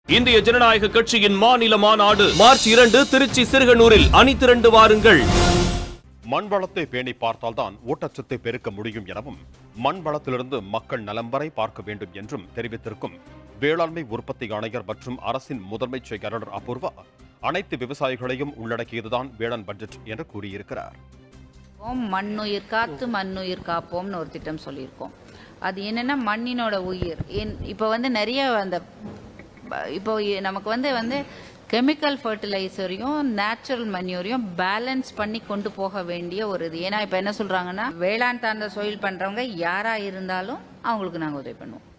இந்திய ஜனநாயக கட்சியின் மாநில மாநாடு மார்ச் இரண்டு திருச்சி சிறுகனூரில் அணி திரண்டு வாருங்கள் மண் வளத்தை பேணி பார்த்தால்தான் ஊட்டச்சத்தை பெருக்க முடியும் எனவும் மண் வளத்திலிருந்து மக்கள் நலம் வரை பார்க்க வேண்டும் என்றும் தெரிவித்திருக்கும் வேளாண்மை உற்பத்தி ஆணையர் மற்றும் அரசின் முதன்மை செயலாளர் அபூர்வா அனைத்து விவசாயிகளையும் உள்ளடக்கியதுதான் வேளாண் பட்ஜெட் என்று கூறியிருக்கிறார் ஓம் மண்ணுயிர் காத்து மண்ணுயிர் காப்போம்னு ஒரு திட்டம் சொல்லியிருக்கோம் அது என்னன்னா மண்ணினோட உயிர் என் இப்போ வந்து நிறைய அந்த ப- இப்போ இ- நமக்கு வந்து வந்து கெமிக்கல் ஃபர்டிலைசரையும் நேச்சுரல் மன்யூரையும் பேலன்ஸ் பண்ணி கொண்டு போக வேண்டிய ஒரு இது ஏன்னா இப்போ என்ன சொல்றாங்கன்னா வேளாண் சார்ந்த தொழில் பண்றவங்க யாரா இருந்தாலும் அவங்களுக்கு நாங்கள் உதவி பண்ணுவோம்